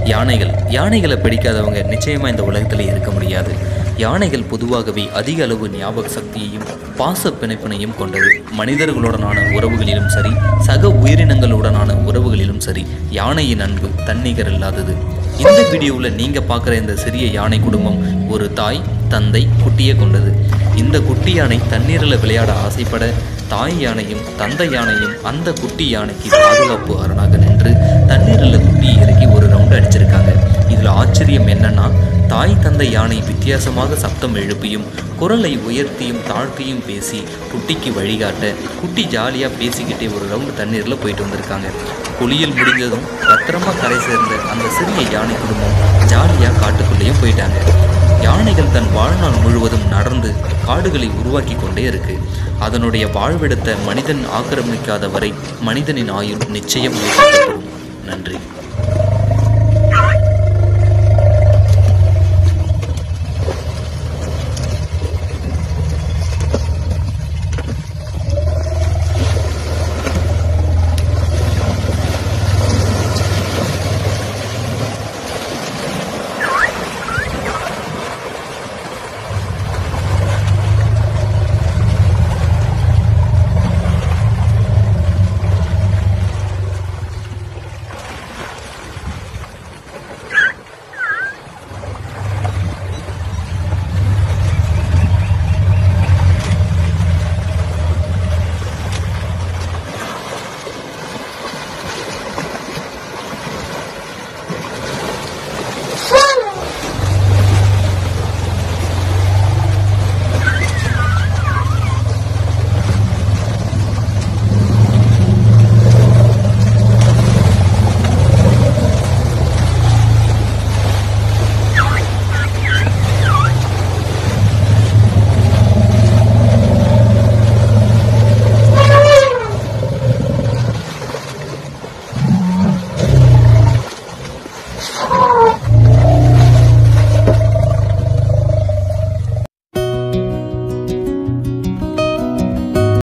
யானைகள் யானைகளை பிடிக்காதவங்க நிச்சயமாக இந்த உலகத்தில் இருக்க முடியாது யானைகள் பொதுவாகவே அதிக அளவு ஞாபக சக்தியையும் பாச பிணைப்பினையும் கொண்டது மனிதர்களுடனான உறவுகளிலும் சரி சக உயிரினங்களுடனான உறவுகளிலும் சரி யானையின் அன்பு தன்னிகர் இல்லாதது இந்த வீடியோவில் நீங்கள் பார்க்குற இந்த சிறிய யானை குடும்பம் ஒரு தாய் தந்தை குட்டியை கொண்டது இந்த குட்டி யானை தண்ணீரில் விளையாட ஆசைப்பட தாய் யானையும் தந்தை யானையும் அந்த குட்டி யானைக்கு பாதுகாப்பு அரணாக நின்று தண்ணீரில் குட்டி இறக்கி ஒரு ரவுண்டு அடிச்சிருக்காங்க இதில் ஆச்சரியம் என்னன்னா தாய் தந்தை யானை வித்தியாசமாக சப்தம் எழுப்பியும் குரலை உயர்த்தியும் தாழ்த்தியும் பேசி குட்டிக்கு வழிகாட்ட குட்டி ஜாலியாக பேசிக்கிட்டே ஒரு ரவுண்டு தண்ணீரில் போயிட்டு வந்திருக்காங்க குளியல் முடிஞ்சதும் பத்திரமா கரை சேர்ந்த அந்த சிறிய யானை குடும்பம் ஜாலியாக காட்டுக்குள்ளேயும் போயிட்டாங்க யானைகள் தன் வாழ்நாள் முழுவதும் நடந்து காடுகளை உருவாக்கி கொண்டே இருக்கு அதனுடைய வாழ்விடத்தை மனிதன் ஆக்கிரமிக்காத வரை மனிதனின் ஆயுள் நிச்சயம் உயர்த்தப்படும் நன்றி